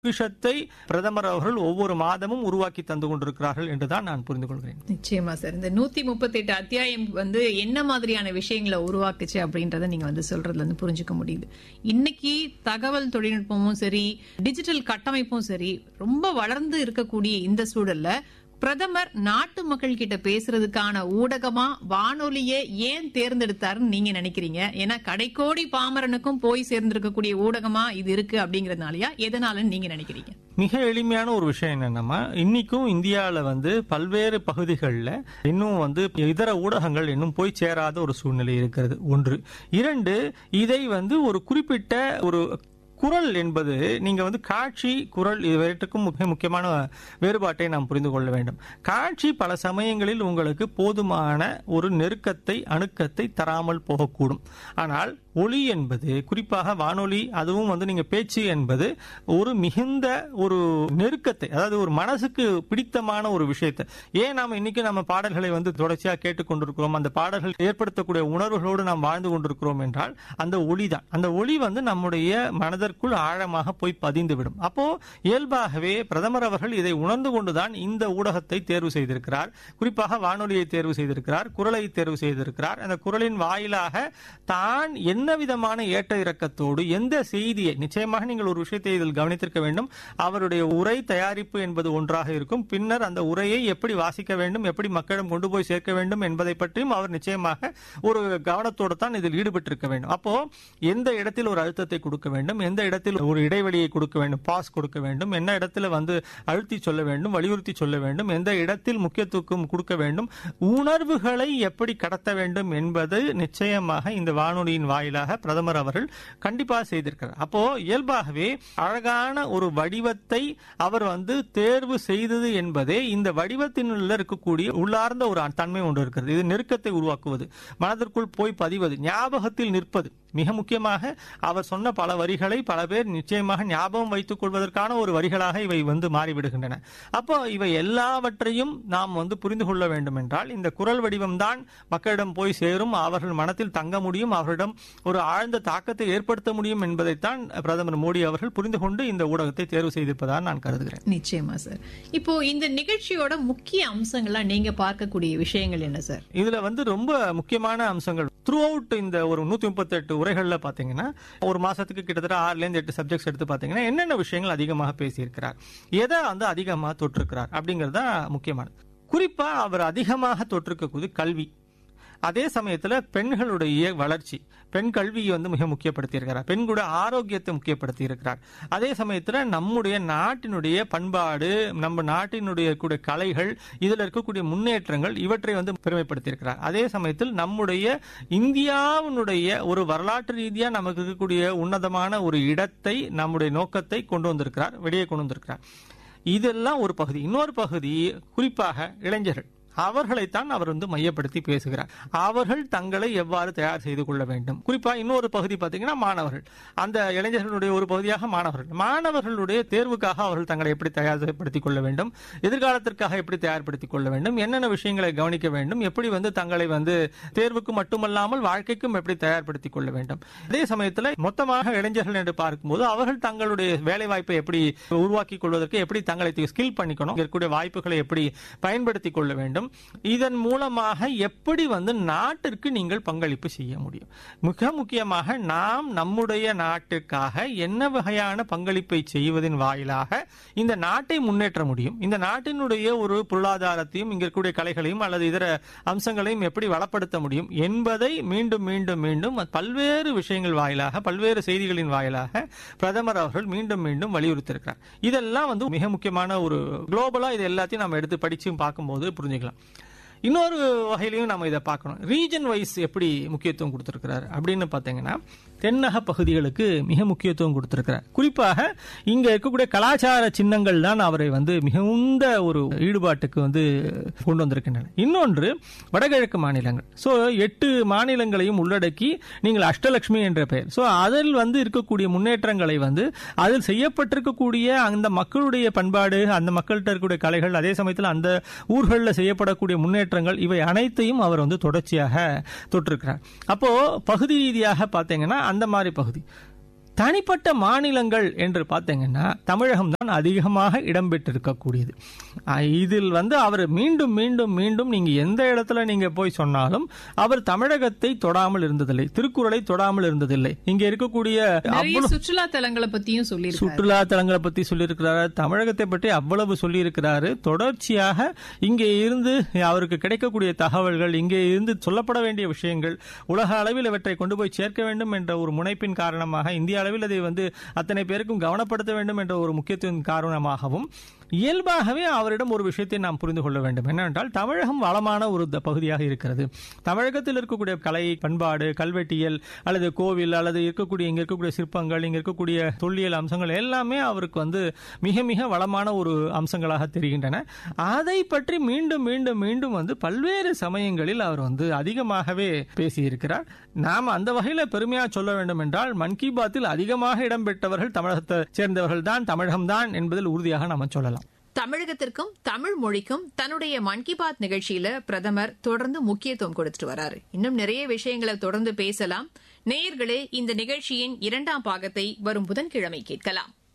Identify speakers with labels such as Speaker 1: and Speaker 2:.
Speaker 1: பொக்கிஷத்தை பிரதமர் அவர்கள் ஒவ்வொரு மாதமும் உருவாக்கி தந்து கொண்டிருக்கிறார்கள் என்றுதான் நான் புரிந்து கொள்கிறேன்
Speaker 2: நிச்சயமா சார் இந்த நூத்தி முப்பத்தி எட்டு அத்தியாயம் வந்து என்ன மாதிரியான விஷயங்களை உருவாக்குச்சு அப்படின்றத நீங்க வந்து சொல்றதுல இருந்து புரிஞ்சுக்க முடியுது இன்னைக்கு தகவல் தொழில்நுட்பமும் சரி டிஜிட்டல் கட்டமைப்பும் சரி ரொம்ப வளர்ந்து இருக்கக்கூடிய இந்த சூழல்ல பிரதமர் நாட்டு மக்கள் கிட்ட பேசுறதுக்கான ஊடகமா வானொலியை ஏன் தேர்ந்தெடுத்தாருன்னு நீங்க நினைக்கிறீங்க ஏன்னா கடைக்கோடி பாமரனுக்கும் போய் சேர்ந்திருக்கக்கூடிய ஊடகமா இது இருக்கு அப்படிங்கறதுனாலயா எதனாலன்னு நீங்க நினைக்கிறீங்க
Speaker 1: மிக எளிமையான ஒரு விஷயம் என்னன்னா இன்னைக்கும் இந்தியாவில் வந்து பல்வேறு பகுதிகளில் இன்னும் வந்து இதர ஊடகங்கள் இன்னும் போய் சேராத ஒரு சூழ்நிலை இருக்கிறது ஒன்று இரண்டு இதை வந்து ஒரு குறிப்பிட்ட ஒரு குரல் என்பது நீங்க வந்து காட்சி குரல் இவற்றுக்கும் மிக முக்கியமான வேறுபாட்டை நாம் புரிந்து கொள்ள வேண்டும் காட்சி பல சமயங்களில் உங்களுக்கு போதுமான ஒரு நெருக்கத்தை அணுக்கத்தை தராமல் போகக்கூடும் ஆனால் ஒளி என்பது குறிப்பாக வானொலி அதுவும் வந்து நீங்க பேச்சு என்பது ஒரு மிகுந்த ஒரு நெருக்கத்தை அதாவது ஒரு மனசுக்கு பிடித்தமான ஒரு விஷயத்தை ஏன் நாம இன்னைக்கு நம்ம பாடல்களை வந்து தொடர்ச்சியா கேட்டுக்கொண்டிருக்கிறோம் அந்த பாடல்கள் ஏற்படுத்தக்கூடிய உணர்வுகளோடு நாம் வாழ்ந்து கொண்டிருக்கிறோம் என்றால் அந்த ஒளி தான் அந்த ஒளி வந்து நம்முடைய மனதிற்குள் ஆழமாக போய் பதிந்துவிடும் அப்போ இயல்பாகவே பிரதமர் அவர்கள் இதை உணர்ந்து கொண்டுதான் இந்த ஊடகத்தை தேர்வு செய்திருக்கிறார் குறிப்பாக வானொலியை தேர்வு செய்திருக்கிறார் குரலை தேர்வு செய்திருக்கிறார் அந்த குரலின் வாயிலாக தான் என்ன விதமான ஏற்ற இறக்கத்தோடு எந்த செய்தியை நிச்சயமாக நீங்கள் ஒரு விஷயத்தை இதில் கவனித்திருக்க வேண்டும் அவருடைய உரை தயாரிப்பு என்பது ஒன்றாக இருக்கும் பின்னர் அந்த உரையை எப்படி வாசிக்க வேண்டும் எப்படி மக்களிடம் கொண்டு போய் சேர்க்க வேண்டும் என்பதை பற்றியும் அவர் நிச்சயமாக ஒரு கவனத்தோடு தான் இதில் ஈடுபட்டிருக்க வேண்டும் அப்போ எந்த இடத்தில் ஒரு அழுத்தத்தை கொடுக்க வேண்டும் எந்த இடத்தில் ஒரு இடைவெளியை கொடுக்க வேண்டும் பாஸ் கொடுக்க வேண்டும் என்ன இடத்துல வந்து அழுத்தி சொல்ல வேண்டும் வலியுறுத்தி சொல்ல வேண்டும் எந்த இடத்தில் முக்கியத்துவம் கொடுக்க வேண்டும் உணர்வுகளை எப்படி கடத்த வேண்டும் என்பது நிச்சயமாக இந்த வானொலியின் வாயிலாக பிரதமர் அவர்கள் கண்டிப்பாக செய்திருக்கிறார் அப்போ இயல்பாகவே அழகான ஒரு வடிவத்தை அவர் வந்து தேர்வு செய்தது என்பதே இந்த வடிவத்தினுள்ள இருக்கக்கூடிய உள்ளார்ந்த ஒரு தன்மை ஒன்று இருக்கிறது இது நெருக்கத்தை உருவாக்குவது மனதிற்குள் போய் பதிவது ஞாபகத்தில் நிற்பது மிக முக்கியமாக அவர் சொன்ன பல வரிகளை பல பேர் நிச்சயமாக ஞாபகம் வைத்துக் கொள்வதற்கான ஒரு வரிகளாக இவை வந்து மாறிவிடுகின்றன அப்போ இவை எல்லாவற்றையும் நாம் வந்து புரிந்து கொள்ள வேண்டும் என்றால் இந்த குரல் வடிவம்தான் மக்களிடம் போய் சேரும் அவர்கள் மனத்தில் தங்க முடியும் அவர்களிடம் ஒரு ஆழ்ந்த தாக்கத்தை ஏற்படுத்த முடியும் என்பதைத்தான் பிரதமர் மோடி அவர்கள் புரிந்து கொண்டு இந்த ஊடகத்தை தேர்வு செய்திருப்பதாக நான் கருதுகிறேன்
Speaker 2: நிச்சயமா சார் இப்போ இந்த நிகழ்ச்சியோட முக்கிய அம்சங்களா நீங்க பார்க்கக்கூடிய விஷயங்கள் என்ன சார்
Speaker 1: இதுல வந்து ரொம்ப முக்கியமான அம்சங்கள் த்ரூ அவுட் இந்த ஒரு நூத்தி முப்பத்தி எட்டு உரைகள்ல பாத்தீங்கன்னா ஒரு மாசத்துக்கு கிட்டத்தட்ட ஆறுல இருந்து எட்டு சப்ஜெக்ட்ஸ் எடுத்து பாத்தீங்கன்னா என்னென்ன விஷயங்கள் அதிகமாக பேசியிருக்கிறார் எதை வந்து அதிகமாக தொற்றிருக்கிறார் அப்படிங்கறது தான் முக்கியமானது குறிப்பா அவர் அதிகமாக தொற்றிருக்கக்கூடிய கல்வி அதே சமயத்துல பெண்களுடைய வளர்ச்சி பெண் கல்வியை வந்து மிக முக்கியப்படுத்தி இருக்கிறார் பெண்களுடைய ஆரோக்கியத்தை முக்கியப்படுத்தி இருக்கிறார் அதே சமயத்துல நம்முடைய நாட்டினுடைய பண்பாடு நம்ம நாட்டினுடைய கூடிய கலைகள் இதுல இருக்கக்கூடிய முன்னேற்றங்கள் இவற்றை வந்து பெருமைப்படுத்தி இருக்கிறார் அதே சமயத்தில் நம்முடைய இந்தியாவினுடைய ஒரு வரலாற்று ரீதியா நமக்கு இருக்கக்கூடிய உன்னதமான ஒரு இடத்தை நம்முடைய நோக்கத்தை கொண்டு வந்திருக்கிறார் வெளியே கொண்டு வந்திருக்கிறார் இதெல்லாம் ஒரு பகுதி இன்னொரு பகுதி குறிப்பாக இளைஞர்கள் அவர்களைத்தான் அவர் வந்து மையப்படுத்தி பேசுகிறார் அவர்கள் தங்களை எவ்வாறு தயார் செய்து கொள்ள வேண்டும் குறிப்பா இன்னொரு பகுதி பார்த்தீங்கன்னா மாணவர்கள் அந்த இளைஞர்களுடைய ஒரு பகுதியாக மாணவர்கள் மாணவர்களுடைய தேர்வுக்காக அவர்கள் தங்களை எப்படி தயார்படுத்திக் கொள்ள வேண்டும் எதிர்காலத்திற்காக எப்படி தயார்படுத்திக் கொள்ள வேண்டும் என்னென்ன விஷயங்களை கவனிக்க வேண்டும் எப்படி வந்து தங்களை வந்து தேர்வுக்கு மட்டுமல்லாமல் வாழ்க்கைக்கும் எப்படி தயார்படுத்திக் கொள்ள வேண்டும் அதே சமயத்தில் மொத்தமாக இளைஞர்கள் என்று பார்க்கும்போது அவர்கள் தங்களுடைய வேலை வாய்ப்பை எப்படி உருவாக்கி கொள்வதற்கு எப்படி தங்களை ஸ்கில் பண்ணிக்கணும் இருக்கக்கூடிய வாய்ப்புகளை எப்படி பயன்படுத்திக் கொள்ள வேண்டும் இதன் மூலமாக எப்படி வந்து நாட்டிற்கு நீங்கள் பங்களிப்பு செய்ய முடியும் மிக முக்கியமாக நாம் நம்முடைய நாட்டிற்காக என்ன வகையான பங்களிப்பை செய்வதன் வாயிலாக இந்த நாட்டை முன்னேற்ற முடியும் இந்த நாட்டினுடைய ஒரு பொருளாதாரத்தையும் இங்க இருக்கக்கூடிய கலைகளையும் அல்லது இதர அம்சங்களையும் எப்படி வளப்படுத்த முடியும் என்பதை மீண்டும் மீண்டும் மீண்டும் பல்வேறு விஷயங்கள் வாயிலாக பல்வேறு செய்திகளின் வாயிலாக பிரதமர் அவர்கள் மீண்டும் மீண்டும் வலியுறுத்தியிருக்கிறார் இதெல்லாம் வந்து மிக முக்கியமான ஒரு குளோபலா இது எல்லாத்தையும் நம்ம எடுத்து படிச்சு பார்க்கும்போது புரிஞ்சுக்கலாம் இன்னொரு வகையிலையும் நம்ம இதை பார்க்கணும் ரீஜன் வைஸ் எப்படி முக்கியத்துவம் கொடுத்திருக்கிறார் அப்படின்னு பார்த்தீங்கன்னா தென்னக பகுதிகளுக்கு மிக முக்கியத்துவம் கொடுத்திருக்கிறார் குறிப்பாக இங்க இருக்கக்கூடிய கலாச்சார சின்னங்கள் தான் அவரை வந்து மிகுந்த ஒரு ஈடுபாட்டுக்கு வந்து கொண்டு வந்திருக்கின்றன இன்னொன்று வடகிழக்கு மாநிலங்கள் ஸோ எட்டு மாநிலங்களையும் உள்ளடக்கி நீங்கள் அஷ்டலட்சுமி என்ற பெயர் ஸோ அதில் வந்து இருக்கக்கூடிய முன்னேற்றங்களை வந்து அதில் செய்யப்பட்டிருக்கக்கூடிய அந்த மக்களுடைய பண்பாடு அந்த மக்கள்கிட்ட இருக்கக்கூடிய கலைகள் அதே சமயத்தில் அந்த ஊர்களில் செய்யப்படக்கூடிய முன்னேற்றங்கள் இவை அனைத்தையும் அவர் வந்து தொடர்ச்சியாக தொட்டிருக்கிறார் அப்போ பகுதி ரீதியாக பார்த்தீங்கன்னா அந்த மாதிரி பகுதி தனிப்பட்ட மாநிலங்கள் என்று பார்த்தீங்கன்னா தமிழகம் தான் அதிகமாக இடம்பெற்றிருக்கக்கூடியது அஹ் இதில் வந்து அவர் மீண்டும் மீண்டும் மீண்டும் நீங்க எந்த இடத்துல நீங்க போய் சொன்னாலும் அவர் தமிழகத்தை தொடாமல் இருந்ததில்லை திருக்குறளை தொடாமல் இருந்ததில்லை இங்க இருக்கக்கூடிய
Speaker 2: நிறைய சுற்றுலா தலங்களை பத்தியும் சொல்லியிருக்காரு
Speaker 1: சுற்றுலா தலங்களை பத்தி சொல்லியிருக்கிறாரு தமிழகத்தை பற்றி அவ்வளவு சொல்லியிருக்கிறாரு தொடர்ச்சியாக இங்கே இருந்து அவருக்கு கிடைக்கக்கூடிய தகவல்கள் இங்கே இருந்து சொல்லப்பட வேண்டிய விஷயங்கள் உலக அளவில் இவற்றை கொண்டு போய் சேர்க்க வேண்டும் என்ற ஒரு முனைப்பின் காரணமாக இந்திய அளவில் அதை வந்து அத்தனை பேருக்கும் கவனப்படுத்த வேண்டும் என்ற ஒரு முக்கியத்துவம் காரணமாகவும் இயல்பாகவே அவரிடம் ஒரு விஷயத்தை நாம் புரிந்து கொள்ள வேண்டும் என்னவென்றால் தமிழகம் வளமான ஒரு த- பகுதியாக இருக்கிறது தமிழகத்தில் இருக்கக்கூடிய கலை பண்பாடு கல்வெட்டியல் அல்லது கோவில் அல்லது இருக்கக்கூடிய இங்க இருக்கக்கூடிய சிற்பங்கள் இங்க இருக்கக்கூடிய தொல்லியல் அம்சங்கள் எல்லாமே அவருக்கு வந்து மிக மிக வளமான ஒரு அம்சங்களாக தெரிகின்றன அதை பற்றி மீண்டும் மீண்டும் மீண்டும் வந்து பல்வேறு சமயங்களில் அவர் வந்து அதிகமாகவே பேசியிருக்கிறார் நாம் அந்த வகையில பெருமையா சொல்ல வேண்டும் என்றால் மன் கி பாத்தில் அதிகமாக இடம்பெற்றவர்கள் தமிழகத்தை சேர்ந்தவர்கள் தான் தமிழகம்தான் என்பதில் உறுதியாக நாம சொல்லலாம்
Speaker 2: தமிழகத்திற்கும் தமிழ் மொழிக்கும் தன்னுடைய மன் கி பாத் நிகழ்ச்சியில பிரதமர் தொடர்ந்து முக்கியத்துவம் கொடுத்துட்டு வராரு இன்னும் நிறைய விஷயங்களை தொடர்ந்து பேசலாம் நேயர்களே இந்த நிகழ்ச்சியின் இரண்டாம் பாகத்தை வரும் புதன்கிழமை கேட்கலாம்